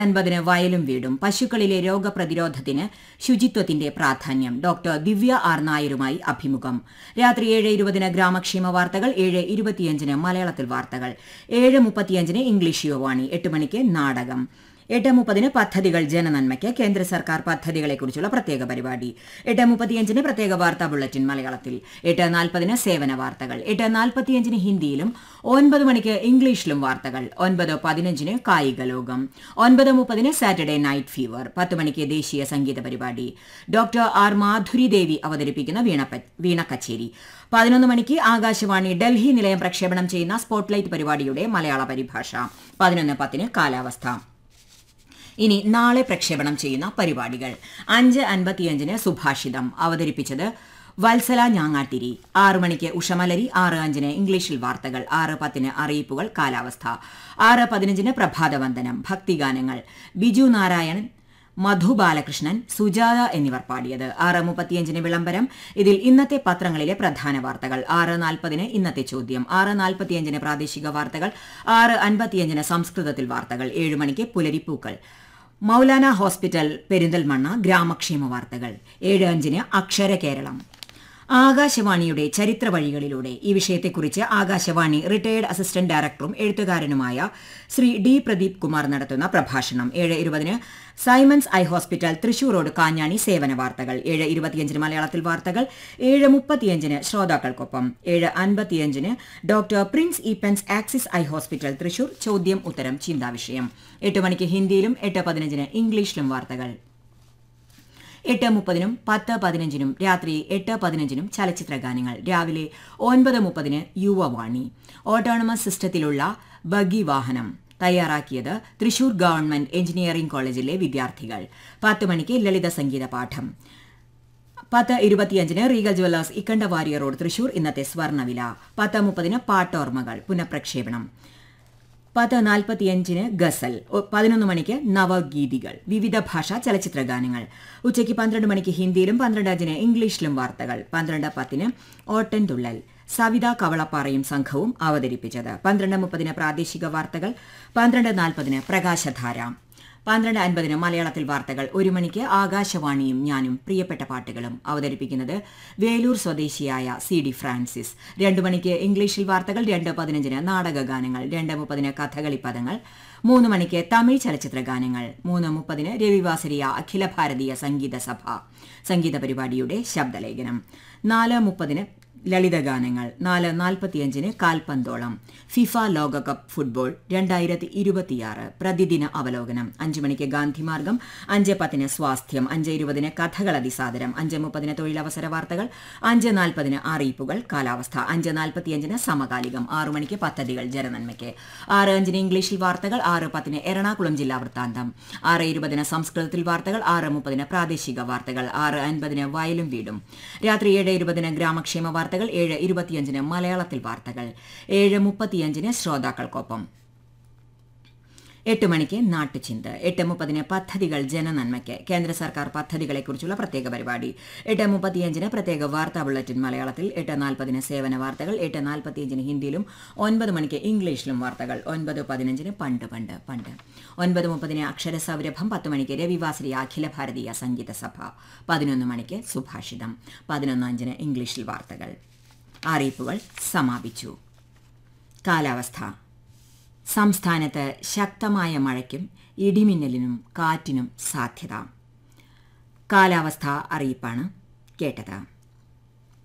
അൻപതിന് വയലും വീടും പശുക്കളിലെ രോഗപ്രതിരോധത്തിന് ശുചിത്വത്തിന്റെ പ്രാധാന്യം ഡോക്ടർ ദിവ്യ ആർ നായരുമായി അഭിമുഖം രാത്രി ഏഴ് ഇരുപതിന് ഗ്രാമക്ഷേമ വാർത്തകൾ ഏഴ് ഇരുപത്തിയഞ്ചിന് മലയാളത്തിൽ വാർത്തകൾ ഏഴ് മുപ്പത്തിയഞ്ചിന് ഇംഗ്ലീഷ് യുവാണി എട്ട് മണിക്ക് നാടകം എട്ട് മുപ്പതിന് പദ്ധതികൾ ജനനന്മയ്ക്ക് കേന്ദ്ര സർക്കാർ പദ്ധതികളെക്കുറിച്ചുള്ള പ്രത്യേക പരിപാടി എട്ട് മുപ്പത്തിയഞ്ചിന് പ്രത്യേക വാർത്താ ബുള്ളറ്റിൻ മലയാളത്തിൽ എട്ട് നാൽപ്പതിന് സേവന വാർത്തകൾ എട്ട് നാൽപ്പത്തിയഞ്ചിന് ഹിന്ദിയിലും ഒൻപത് മണിക്ക് ഇംഗ്ലീഷിലും വാർത്തകൾ ഒൻപത് പതിനഞ്ചിന് കായിക ലോകം ഒൻപത് മുപ്പതിന് സാറ്റർഡേ നൈറ്റ് ഫീവർ പത്ത് മണിക്ക് ദേശീയ സംഗീത പരിപാടി ഡോക്ടർ ആർ മാധുരി ദേവി അവതരിപ്പിക്കുന്ന വീണ വീണ കച്ചേരി പതിനൊന്ന് മണിക്ക് ആകാശവാണി ഡൽഹി നിലയം പ്രക്ഷേപണം ചെയ്യുന്ന സ്പോട്ട്ലൈറ്റ് പരിപാടിയുടെ മലയാള പരിഭാഷ പതിനൊന്ന് പത്തിന് കാലാവസ്ഥ ഇനി നാളെ പ്രക്ഷേപണം ചെയ്യുന്ന പരിപാടികൾ അഞ്ച് അൻപത്തിയഞ്ചിന് സുഭാഷിതം അവതരിപ്പിച്ചത് വത്സല ഞാങ്ങാട്ടിരി ആറ് മണിക്ക് ഉഷമലരി ആറ് അഞ്ചിന് ഇംഗ്ലീഷിൽ വാർത്തകൾ ആറ് പത്തിന് അറിയിപ്പുകൾ കാലാവസ്ഥ ആറ് പതിനഞ്ചിന് പ്രഭാതവന്ദനം ഭക്തിഗാനങ്ങൾ ബിജു നാരായണൻ മധു ബാലകൃഷ്ണൻ സുജാത എന്നിവർ പാടിയത് ആറ് മുപ്പത്തിയഞ്ചിന് വിളംബരം ഇതിൽ ഇന്നത്തെ പത്രങ്ങളിലെ പ്രധാന വാർത്തകൾ ആറ് നാൽപ്പതിന് ഇന്നത്തെ ചോദ്യം ആറ് നാൽപ്പത്തിയഞ്ചിന് പ്രാദേശിക വാർത്തകൾ ആറ് അൻപത്തിയഞ്ചിന് സംസ്കൃതത്തിൽ വാർത്തകൾ ഏഴ് മണിക്ക് പുലരിപ്പൂക്കൾ മൗലാന ഹോസ്പിറ്റൽ പെരിന്തൽമണ്ണ ഗ്രാമക്ഷേമ വാർത്തകൾ ഏഴ് അഞ്ചിന് അക്ഷര കേരളം ആകാശവാണിയുടെ ചരിത്ര വഴികളിലൂടെ ഈ വിഷയത്തെക്കുറിച്ച് ആകാശവാണി റിട്ടയർഡ് അസിസ്റ്റന്റ് ഡയറക്ടറും എഴുത്തുകാരനുമായ ശ്രീ ഡി പ്രദീപ് കുമാർ നടത്തുന്ന പ്രഭാഷണം ഏഴ് ഇരുപതിന് Simon's eye hospital Thrissur road Kanjani സേവന വാർത്തകൾ ഏഴ് ഇരുപത്തിയഞ്ചിന് മലയാളത്തിൽ വാർത്തകൾ ഏഴ് മുപ്പത്തിയഞ്ചിന് ശ്രോതാക്കൾക്കൊപ്പം ഏഴ് അൻപത്തിയഞ്ചിന് doctor Prince Eappen's Axis eye hospital Thrissur ചോദ്യം ഉത്തരം ചിന്താവിഷയം എട്ട് മണിക്ക് ഹിന്ദിയിലും എട്ട് പതിനഞ്ചിന് ഇംഗ്ലീഷിലും വാർത്തകൾ എട്ട് മുപ്പതിനും പത്ത് പതിനഞ്ചിനും രാത്രി എട്ട് പതിനഞ്ചിനും ചലച്ചിത്ര ഗാനങ്ങൾ രാവിലെ ഒൻപത് മുപ്പതിന് യുവവാണി ഓട്ടോണമസ് സിസ്റ്റത്തിലുള്ള ബഗി വാഹനം തയ്യാറാക്കിയത് തൃശൂർ ഗവൺമെന്റ് എഞ്ചിനീയറിംഗ് കോളേജിലെ വിദ്യാർത്ഥികൾ പത്ത് മണിക്ക് ലളിത സംഗീത പാഠം പത്ത് ഇരുപത്തിയഞ്ചിന് Regal jewellers Ikkanda Warrier road Thrissur ഇന്നത്തെ സ്വർണ്ണവില പത്ത് മുപ്പതിന് പാട്ടോർമ്മകൾ പുനഃപ്രക്ഷേപണം പത്ത് നാൽപ്പത്തിയഞ്ചിന് ഗസൽ പതിനൊന്ന് മണിക്ക് നവഗീതികൾ വിവിധ ഭാഷാ ചലച്ചിത്ര ഗാനങ്ങൾ ഉച്ചയ്ക്ക് പന്ത്രണ്ട് മണിക്ക് ഹിന്ദിയിലും പന്ത്രണ്ട് അഞ്ചിന് ഇംഗ്ലീഷിലും വാർത്തകൾ പന്ത്രണ്ട് പത്തിന് ഓട്ടൻ തുള്ളൽ സവിത കവളപ്പാറയും സംഘവും അവതരിപ്പിച്ചത് പന്ത്രണ്ട് മുപ്പതിന് പ്രാദേശിക വാർത്തകൾ പന്ത്രണ്ട് നാൽപ്പതിന് പ്രകാശധാര പന്ത്രണ്ട് അൻപതിന് മലയാളത്തിൽ വാർത്തകൾ ഒരു മണിക്ക് ആകാശവാണിയും ഞാനും പ്രിയപ്പെട്ട പാട്ടുകളും അവതരിപ്പിക്കുന്നത് വേലൂർ സ്വദേശിയായ സി ഡി ഫ്രാൻസിസ് രണ്ടു മണിക്ക് ഇംഗ്ലീഷിൽ വാർത്തകൾ രണ്ട് പതിനഞ്ചിന് നാടക ഗാനങ്ങൾ രണ്ട് മുപ്പതിന് കഥകളി പദങ്ങൾ മൂന്ന് മണിക്ക് തമിഴ് ചലച്ചിത്ര ഗാനങ്ങൾ മൂന്ന് മുപ്പതിന് രവിവാസരിയ അഖില ഭാരതീയ സംഗീത സഭ സംഗീത പരിപാടിയുടെ ശബ്ദലേഖനം നാല് മുപ്പതിന് ലളിതഗാനങ്ങൾ നാല് നാൽപ്പത്തിയഞ്ചിന് കാൽപന്തോളം ഫിഫ ലോകകപ്പ് ഫുട്ബോൾ രണ്ടായിരത്തി ഇരുപത്തിയാറ് പ്രതിദിന അവലോകനം അഞ്ച് മണിക്ക് ഗാന്ധിമാർഗം അഞ്ച് പത്തിന് സ്വാസ്ഥ്യം അഞ്ച് ഇരുപതിന് കഥകൾ അതിസാദരം അഞ്ച് മുപ്പതിന് തൊഴിലവസര വാർത്തകൾ അഞ്ച് നാൽപ്പതിന് അറിയിപ്പുകൾ കാലാവസ്ഥ അഞ്ച് നാൽപ്പത്തിയഞ്ചിന് സമകാലികം ആറു മണിക്ക് പദ്ധതികൾ ജനനന്മയ്ക്ക് ആറ് അഞ്ചിന് ഇംഗ്ലീഷിൽ വാർത്തകൾ ആറ് പത്തിന് എറണാകുളം ജില്ലാ വൃത്താന്തം ആറ് ഇരുപതിന് സംസ്കൃതത്തിൽ വാർത്തകൾ ആറ് മുപ്പതിന് പ്രാദേശിക വാർത്തകൾ ആറ് അൻപതിന് വയലും വീടും രാത്രി ഏഴ് ഇരുപതിന് ഗ്രാമക്ഷേമ വാർത്തകൾ ഏഴ് ഇരുപത്തിയഞ്ചിന് മലയാളത്തിൽ വാർത്തകൾ ഏഴ് മുപ്പത്തിയഞ്ചിന് ശ്രോതാക്കൾക്കൊപ്പം എട്ട് മണിക്ക് നാട്ടുചിന്ത എട്ട് മുപ്പതിന് പദ്ധതികൾ ജനനന്മയ്ക്ക് കേന്ദ്ര സർക്കാർ പദ്ധതികളെക്കുറിച്ചുള്ള പ്രത്യേക പരിപാടി എട്ട് മുപ്പത്തിയഞ്ചിന് പ്രത്യേക വാർത്താ ബുള്ളറ്റിൻ മലയാളത്തിൽ എട്ട് നാൽപ്പതിന് സേവന വാർത്തകൾ എട്ട് നാൽപ്പത്തിയഞ്ചിന് ഹിന്ദിയിലും ഒൻപത് മണിക്ക് ഇംഗ്ലീഷിലും വാർത്തകൾ ഒൻപത് പതിനഞ്ചിന് പണ്ട് പണ്ട് പണ്ട് ഒൻപത് മുപ്പതിന് അക്ഷരസൗരഭം പത്ത് മണിക്ക് രവിവാസരി അഖില ഭാരതീയ സംഗീത സഭ പതിനൊന്ന് മണിക്ക് സുഭാഷിതം പതിനൊന്ന് അഞ്ചിന് ഇംഗ്ലീഷിൽ വാർത്തകൾ അറിയിപ്പുകൾ സമാപിച്ചു കാലാവസ്ഥ സംസ്ഥാനത്ത് ശക്തമായ മഴയ്ക്കും ഇടിമിന്നലിനും കാറ്റിനും സാധ്യത കാലാവസ്ഥാ അറിയിപ്പാണ് കേട്ടത്